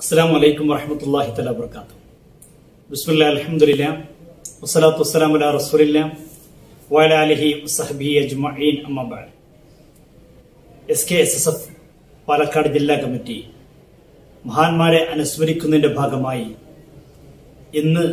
അസ്സാം വലൈക്കും വറഹമത്തല്ലാഹി തല വർക്കാത്തു ബിസ്മില്ലാ അലഹമുല്ല വസ്സലാത്തു വസ്സലാം അല റസൂലില്ല വഅല അലിഹി വസഹബി അജ്മഈൻ അമ്മ ബഅദ് S K S S F Palakkad ജില്ലാ കമ്മിറ്റി മഹാന്മാരെ അനുസ്മരിക്കുന്നതിന്റെ ഭാഗമായി ഇന്ന്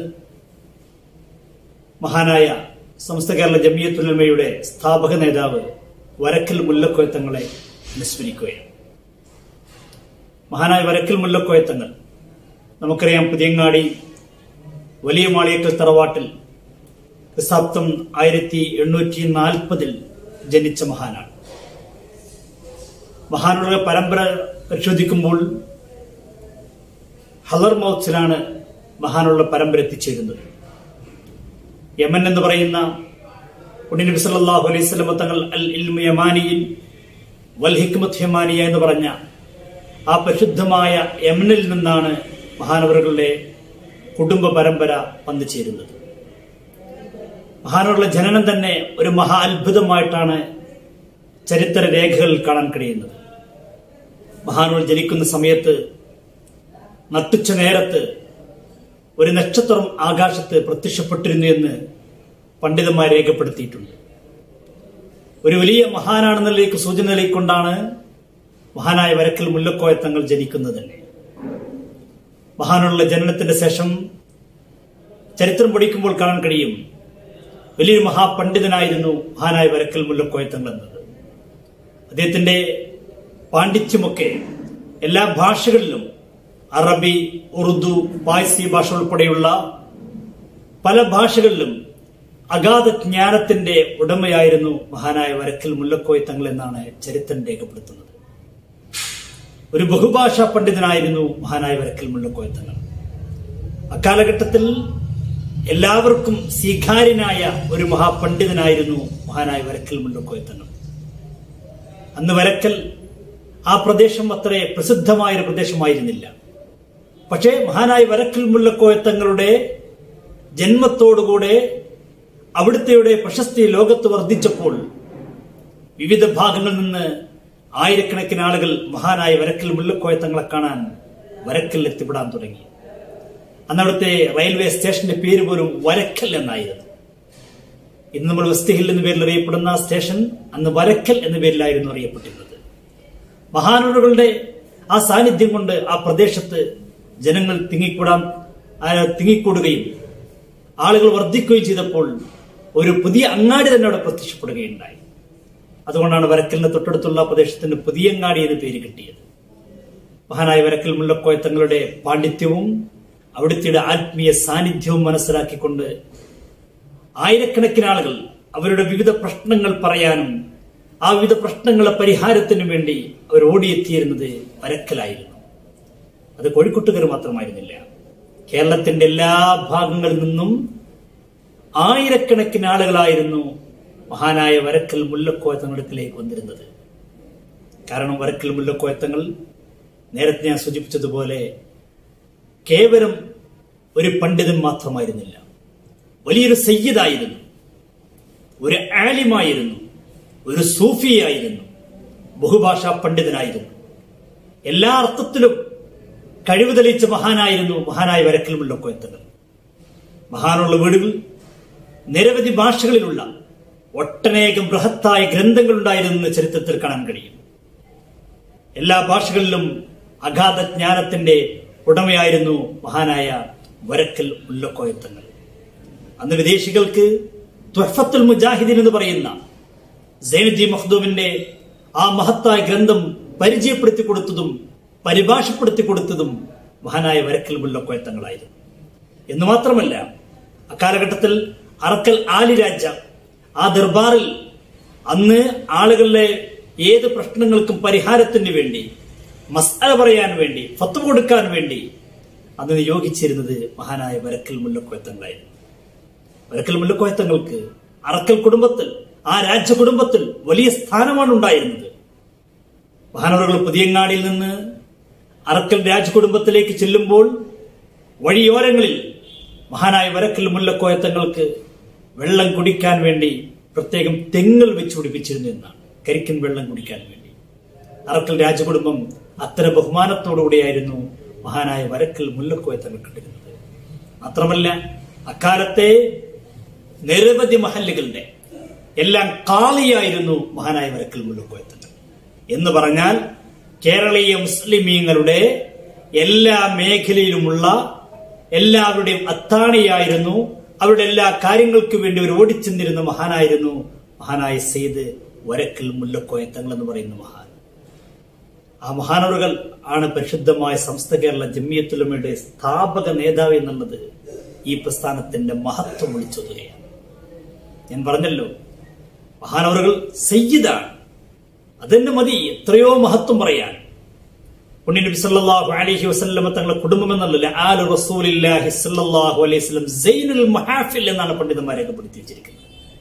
മഹാനായ സമസ്ത കേരള ജമിയത്തുലമയുടെ സ്ഥാപക നേതാവ് വരക്കൽ മുല്ലക്കോയത്തങ്ങളെ അനുസ്മരിക്കുകയാണ് മഹാനായ വരക്കൽ മുല്ലക്കോയത്തങ്ങൾ നമുക്കറിയാം പുതിയങ്ങാടി വലിയ മാളിയക്കൽ തറവാട്ടിൽ ക്രിസ്താബ്ദം ആയിരത്തി എണ്ണൂറ്റി നാൽപ്പതിൽ ജനിച്ച മഹാനാണ് മഹാനുടെ പരമ്പര പരിശോധിക്കുമ്പോൾ ഹലർ മൗത്സിലാണ് മഹാനുള്ള പരമ്പര എത്തിച്ചേരുന്നത് യമൻ എന്ന് പറയുന്ന ഉണ്ണിനബി സല്ലല്ലാഹു അലൈഹി വസല്ലം തങ്ങൾ അൽ ഇൽമു യമാനിയിൽ വൽ ഹിക്മത്ത് യമാനിയ എന്ന് പറഞ്ഞ ആ പരിശുദ്ധമായ യമനിൽ നിന്നാണ് മഹാനവറുകളുടെ കുടുംബ പരമ്പര വന്നു ചേരുന്നത് മഹാനവറുടെ ജനനം തന്നെ ഒരു മഹാ അത്ഭുതമായിട്ടാണ് ചരിത്ര രേഖകളിൽ കാണാൻ കഴിയുന്നത് മഹാനവർ ജനിക്കുന്ന സമയത്ത് നട്ടുച്ച നേരത്ത് ഒരു നക്ഷത്രം ആകാശത്ത് പ്രത്യക്ഷപ്പെട്ടിരുന്നു എന്ന് പണ്ഡിതന്മാർ രേഖപ്പെടുത്തിയിട്ടുണ്ട് ഒരു വലിയ മഹാനാണെന്നതിലേക്ക് സൂചന നൽകിക്കൊണ്ടാണ് മഹാനായ വരക്കൽ മുല്ലക്കോയ തങ്ങൾ ജനിക്കുന്നത് തന്നെ മഹാനുള്ള ജനനത്തിന്റെ ശേഷം ചരിത്രം പഠിക്കുമ്പോൾ കാണാൻ കഴിയും വലിയൊരു മഹാപണ്ഡിതനായിരുന്നു മഹാനായ വരക്കൽ മുല്ലക്കോയ തങ്ങൾ എന്നത് അദ്ദേഹത്തിന്റെ പാണ്ഡിത്യമൊക്കെ എല്ലാ ഭാഷകളിലും അറബി ഉറുദു പാഴ്സി ഭാഷ ഉൾപ്പെടെയുള്ള പല ഭാഷകളിലും അഗാധ ജ്ഞാനത്തിന്റെ ഉടമയായിരുന്നു മഹാനായ വരക്കൽ മുല്ലക്കോയ തങ്ങൾ എന്നാണ് ചരിത്രം രേഖപ്പെടുത്തുന്നത് ഒരു ബഹുഭാഷാ പണ്ഡിതനായിരുന്നു മഹാനായ വരക്കൽ മുല്ലക്കോയ തങ്ങൾ അക്കാലഘട്ടത്തിൽ എല്ലാവർക്കും സ്വീകാര്യനായ ഒരു മഹാപണ്ഡിതനായിരുന്നു മഹാനായ വരക്കൽ മുല്ലക്കോയ തങ്ങൾ അന്ന് വരക്കൽ ആ പ്രദേശം അത്ര പ്രസിദ്ധമായ ഒരു പ്രദേശമായിരുന്നില്ല പക്ഷേ മഹാനായ വരക്കൽ മുല്ലക്കോയ തങ്ങളുടെ ജന്മത്തോടുകൂടെ അവിടുത്തെയുടെ പ്രശസ്തി ലോകത്ത് വർദ്ധിച്ചപ്പോൾ വിവിധ ഭാഗങ്ങളിൽ നിന്ന് ആയിരക്കണക്കിന് ആളുകൾ മഹാനായ വരക്കൽ മുല്ലക്കോയ തങ്ങളെ കാണാൻ വരക്കൽ എത്തിപ്പെടാൻ തുടങ്ങി അന്ന് അവിടുത്തെ റെയിൽവേ സ്റ്റേഷന്റെ പേര് പോലും വരക്കൽ എന്നായിരുന്നു ഇന്ന് നമ്മൾ വെസ്റ്റ് ഹിൽ എന്ന പേരിൽ അറിയപ്പെടുന്ന സ്റ്റേഷൻ അന്ന് വരക്കൽ എന്ന പേരിലായിരുന്നു അറിയപ്പെട്ടിരുന്നത് മഹാനുകളുടെ ആ സാന്നിധ്യം കൊണ്ട് ആ പ്രദേശത്ത് ജനങ്ങൾ തിങ്ങിക്കൂടാൻ തിങ്ങിക്കൂടുകയും ആളുകൾ വർദ്ധിക്കുകയും ചെയ്തപ്പോൾ ഒരു പുതിയ അങ്ങാടി തന്നെ അവിടെ പ്രത്യക്ഷപ്പെടുകയുണ്ടായി അതുകൊണ്ടാണ് വരക്കലിന് തൊട്ടടുത്തുള്ള പ്രദേശത്തിന് പുതിയങ്ങാടി എന്ന് പേര് കിട്ടിയത് മഹാനായ വരക്കൽ മുല്ലക്കോയ തങ്ങളുടെ പാണ്ഡിത്യവും അവിടുത്തെ ആത്മീയ സാന്നിധ്യവും മനസ്സിലാക്കിക്കൊണ്ട് ആയിരക്കണക്കിന് ആളുകൾ അവരുടെ വിവിധ പ്രശ്നങ്ങൾ പറയാനും ആ വിവിധ പ്രശ്നങ്ങളെ പരിഹാരത്തിനു വേണ്ടി അവർ ഓടിയെത്തിയിരുന്നത് വരക്കലായിരുന്നു അത് കോഴിക്കോട്ടുകാർ മാത്രമായിരുന്നില്ല കേരളത്തിന്റെ എല്ലാ ഭാഗങ്ങളിൽ നിന്നും ആയിരക്കണക്കിന് ആളുകളായിരുന്നു മഹാനായ വരക്കൽ മുല്ലക്കോയത്തങ്ങളിലേക്ക് വന്നിരുന്നത് കാരണം വരക്കൽ മുല്ലക്കോയത്തങ്ങൾ നേരത്തെ ഞാൻ സൂചിപ്പിച്ചതുപോലെ കേവലം ഒരു പണ്ഡിതൻ മാത്രമായിരുന്നില്ല വലിയൊരു സയ്യിദായിരുന്നു ഒരു ആലിമായിരുന്നു ഒരു സൂഫിയായിരുന്നു ബഹുഭാഷാ പണ്ഡിതനായിരുന്നു എല്ലാ അർത്ഥത്തിലും കഴിവ് തെളിയിച്ച മഹാനായിരുന്നു മഹാനായ വരക്കൽ മുല്ലക്കോയത്തങ്ങൾ മഹാനുള്ള വീടുകൾ നിരവധി ഭാഷകളിലുള്ള ഒട്ടനേകം ബൃഹത്തായ ഗ്രന്ഥങ്ങളുണ്ടായിരുന്നു ചരിത്രത്തിൽ കാണാൻ കഴിയും എല്ലാ ഭാഷകളിലും അഗാധ ജ്ഞാനത്തിന്റെ ഉടമയായിരുന്നു മഹാനായ വരക്കൽ മുല്ലക്കോയത്തങ്ങൾ അന്ന് വിദേശികൾക്ക് ത്വഫത്തുൽ മുജാഹിദീൻ എന്ന് പറയുന്ന സൈനുദ്ദീൻ മഖ്ദൂമിന്റെ ആ മഹത്തായ ഗ്രന്ഥം പരിചയപ്പെടുത്തി കൊടുത്തതും പരിഭാഷപ്പെടുത്തി കൊടുത്തതും മഹാനായ വരക്കൽ മുല്ലക്കോയത്തങ്ങളായിരുന്നു എന്ന് മാത്രമല്ല അക്കാലഘട്ടത്തിൽ അറക്കൽ ആലി രാജ ആ ദർബാറിൽ അന്ന് ആളുകളുടെ ഏത് പ്രശ്നങ്ങൾക്കും പരിഹാരത്തിന് വേണ്ടി മസാല പറയാൻ വേണ്ടി ഫത്ത് കൊടുക്കാൻ വേണ്ടി അന്ന് നിയോഗിച്ചിരുന്നത് മഹാനായ വരക്കൽ മുല്ലക്കോയത്തങ്ങളായിരുന്നു വരക്കൽ മുല്ലക്കോയത്തങ്ങൾക്ക് അറക്കൽ കുടുംബത്തിൽ ആ രാജ്യ കുടുംബത്തിൽ വലിയ സ്ഥാനമാണ് ഉണ്ടായിരുന്നത് മഹാനവറുകൾ പുതിയങ്ങാടിയിൽ നിന്ന് അറക്കൽ രാജകുടുംബത്തിലേക്ക് ചെല്ലുമ്പോൾ വഴിയോരങ്ങളിൽ മഹാനായ വരക്കൽ മുല്ലക്കോയത്തങ്ങൾക്ക് വെള്ളം കുടിക്കാൻ വേണ്ടി പ്രത്യേകം തെങ്ങൽ വെച്ച് പിടിപ്പിച്ചിരുന്നു എന്നാണ് കരിക്കൻ വെള്ളം കുടിക്കാൻ വേണ്ടി അറക്കൽ രാജകുടുംബം അത്തരം ബഹുമാനത്തോടുകൂടിയായിരുന്നു മഹാനായ വരക്കൽ മുല്ലക്കോയ തങ്ങൾ കണ്ടിരുന്നത് മാത്രമല്ല അക്കാലത്തെ നിരവധി മഹല്ലുകളുടെ എല്ലാം കാളിയായിരുന്നു മഹാനായ വരക്കൽ മുല്ലക്കോയ തങ്ങൾ എന്ന് പറഞ്ഞാൽ കേരളീയ മുസ്ലിമീങ്ങളുടെ എല്ലാ മേഖലയിലുമുള്ള എല്ലാവരുടെയും അത്താണിയായിരുന്നു അവരുടെ എല്ലാ കാര്യങ്ങൾക്ക് വേണ്ടി അവർ ഓടിച്ചെന്നിരുന്ന മഹാനായിരുന്നു മഹാനായ സെയ്ദ് വരക്കൽ മുല്ലക്കോയ തങ്ങൾ എന്ന് പറയുന്ന മഹാൻ ആ മഹാനവറുകൾ ആണ് പരിശുദ്ധമായ സംസ്ഥ കേരള ജമിയത്തുലമയുടെ സ്ഥാപക നേതാവ് എന്നുള്ളത് ഈ പ്രസ്ഥാനത്തിന്റെ മഹത്വം വിളിച്ചൊതുകയാണ് ഞാൻ പറഞ്ഞല്ലോ മഹാനവറുകൾ സയ്യിദാണ് അതെന്നെ മതി എത്രയോ മഹത്വം പറയാൻ പുണ്യ നബി സല്ലല്ലാഹു അലൈഹി വസല്ലമ തങ്ങളുടെ കുടുംബം എന്നല്ല ആലു റസൂലില്ലാഹി സല്ലല്ലാഹു അലൈഹി വസല്ലം സൈനുൽ മഹാഫിൽ എന്നാണ് പണ്ഡിതന്മാർ രേഖപ്പെടുത്തി വെച്ചിരിക്കുന്നത്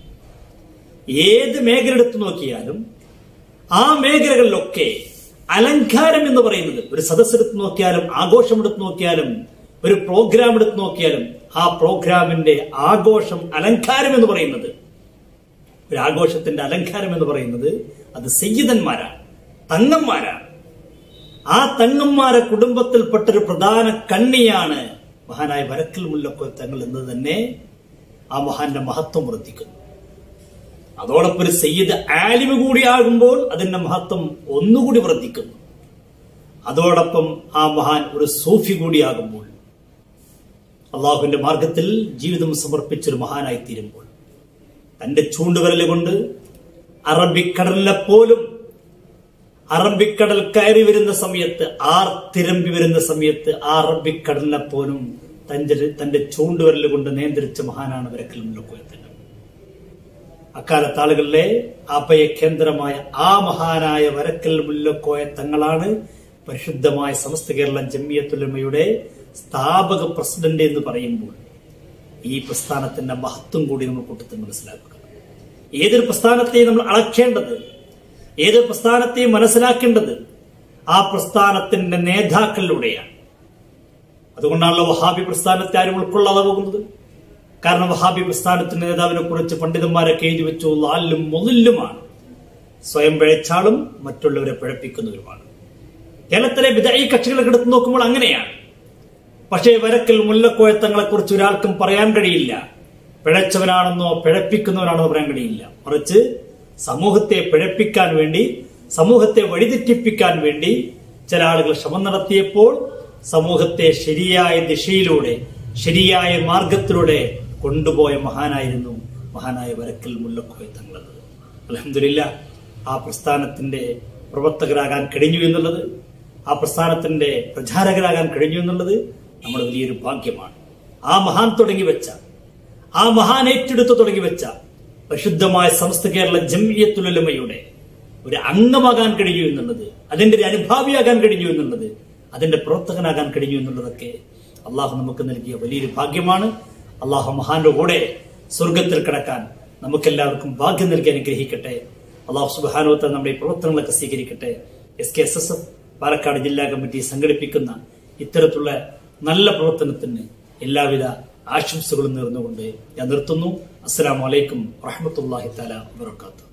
ഏത് മേഖല എടുത്തു നോക്കിയാലും ആ മേഖലകളിലൊക്കെ അലങ്കാരം എന്ന് പറയുന്നത് ഒരു സദസ്സ് എടുത്ത് നോക്കിയാലും ആഘോഷം എടുത്ത് നോക്കിയാലും ഒരു പ്രോഗ്രാം എടുത്ത് നോക്കിയാലും ആ പ്രോഗ്രാമിന്റെ ആഘോഷം അലങ്കാരം എന്ന് പറയുന്നത് ഒരു ആഘോഷത്തിന്റെ അലങ്കാരം എന്ന് പറയുന്നത് അത് സയ്യിദന്മാരാണ് തങ്ങന്മാരാണ് ആ തങ്ങന്മാരെ കുടുംബത്തിൽപ്പെട്ട ഒരു പ്രധാന കണ്ണിയാണ് മഹാനായ വരക്കൽ മുല്ലക്കോയ തങ്ങൾ എന്ന് തന്നെ ആ മഹാന്റെ മഹത്വം വർദ്ധിക്കുന്നു അതോടൊപ്പം ഒരു സയ്യിദ് ആലിമ് കൂടിയാകുമ്പോൾ അതിന്റെ മഹത്വം ഒന്നുകൂടി വർദ്ധിക്കുന്നു അതോടൊപ്പം ആ മഹാൻ ഒരു സൂഫി കൂടിയാകുമ്പോൾ അള്ളാഹുവിന്റെ മാർഗത്തിൽ ജീവിതം സമർപ്പിച്ചൊരു മഹാനായി തീരുമ്പോൾ തന്റെ ചൂണ്ടുവിരൽ കൊണ്ട് അറബിക്കടലിനെ പോലും അറബിക്കടൽ കയറി വരുന്ന സമയത്ത് ആർ തിരമ്പി വരുന്ന സമയത്ത് ആ അറബിക്കടലിനെ പോലും തന്റെ തന്റെ ചൂണ്ടുവിരൽ കൊണ്ട് നിയന്ത്രിച്ച മഹാനാണ് വരക്കൽ മുല്ലക്കോയത്തങ്ങൾ അക്കാലത്ത് ആളുകളിലെ അഭയ കേന്ദ്രമായ ആ മഹാനായ വരക്കൽ മുല്ലക്കോയ തങ്ങളാണ് പരിശുദ്ധമായ സമസ്ത കേരളം ജമ്മിയത്തുലമയുടെ സ്ഥാപക പ്രസിഡന്റ് എന്ന് പറയുമ്പോൾ ഈ പ്രസ്ഥാനത്തിന്റെ മഹത്വം കൂടി നമ്മൾ കൂട്ടത്തിൽ മനസ്സിലാക്കുക ഏതൊരു പ്രസ്ഥാനത്തെയും നമ്മൾ അളക്കേണ്ടത് ഏതൊരു പ്രസ്ഥാനത്തെയും മനസ്സിലാക്കേണ്ടത് ആ പ്രസ്ഥാനത്തിന്റെ നേതാക്കളിലൂടെയാണ് അതുകൊണ്ടാണല്ലോ വഹാബി പ്രസ്ഥാനത്തെ ആരും ഉൾക്കൊള്ളാതെ പോകുന്നത് കാരണം വഹാബി പ്രസ്ഥാനത്തിന്റെ നേതാവിനെ കുറിച്ച് പണ്ഡിതന്മാരൊക്കെ എഴുതി വെച്ചു ലാലും മുതലുമാണ് സ്വയം പിഴച്ചാളും മറ്റുള്ളവരെ പിഴപ്പിക്കുന്നവരുമാണ് കേരളത്തിലെ വിദായി കക്ഷികളെ എടുത്തു നോക്കുമ്പോൾ അങ്ങനെയാണ് പക്ഷേ വരക്കൽ മുല്ലക്കോയത്തങ്ങളെ കുറിച്ച് ഒരാൾക്കും പറയാൻ കഴിയില്ല പിഴച്ചവനാണെന്നോ പിഴപ്പിക്കുന്നവനാണെന്നോ പറയാൻ കഴിയില്ല മറിച്ച് സമൂഹത്തെ പിഴപ്പിക്കാൻ വേണ്ടി സമൂഹത്തെ വഴിതെറ്റിപ്പിക്കാൻ വേണ്ടി ചില ആളുകൾ ശ്രമം നടത്തിയപ്പോൾ സമൂഹത്തെ ശരിയായ ദിശയിലൂടെ ശരിയായ മാർഗത്തിലൂടെ കൊണ്ടുപോയ മഹാനായിരുന്നു മഹാനായ വരക്കൽ മുല്ലക്കോയ തങ്ങളത് അലഹമില്ല ആ പ്രസ്ഥാനത്തിന്റെ പ്രവർത്തകരാകാൻ കഴിഞ്ഞു എന്നുള്ളത് ആ പ്രസ്ഥാനത്തിന്റെ പ്രചാരകരാകാൻ കഴിഞ്ഞു എന്നുള്ളത് നമ്മുടെ വലിയൊരു ഭാഗ്യമാണ് ആ മഹാൻ തുടങ്ങി വെച്ച ആ മഹാൻ ഏറ്റെടുത്ത് തുടങ്ങി വെച്ച പരിശുദ്ധമായ സമസ്ത കേരള ജംഇയത്തുലമയുടെ ഒരു അംഗമാകാൻ കഴിഞ്ഞു എന്നുള്ളത് അതിന്റെ ഒരു അനുഭാവിയാകാൻ കഴിഞ്ഞു എന്നുള്ളത് അതിന്റെ പ്രവർത്തകനാകാൻ കഴിഞ്ഞു എന്നുള്ളതൊക്കെ അള്ളാഹു നമുക്ക് നൽകിയ വലിയൊരു ഭാഗ്യമാണ് അള്ളാഹു മഹാന്റെ കൂടെ സ്വർഗത്തിൽ കിടക്കാൻ നമുക്കെല്ലാവർക്കും ഭാഗ്യം നൽകി അനുഗ്രഹിക്കട്ടെ അള്ളാഹു സുബാനോത്ത നമ്മുടെ ഈ പ്രവർത്തനങ്ങളൊക്കെ സ്വീകരിക്കട്ടെ S K S S F Palakkad ജില്ലാ കമ്മിറ്റി സംഘടിപ്പിക്കുന്ന ഇത്തരത്തിലുള്ള നല്ല പ്രവർത്തനത്തിന് എല്ലാവിധ ആശംസകളും നേർന്നുകൊണ്ട് ഞാൻ നിർത്തുന്നു അസ്സലാമു അലൈക്കും വറഹമത്തല്ലാഹി തആല വബറകാതുഹു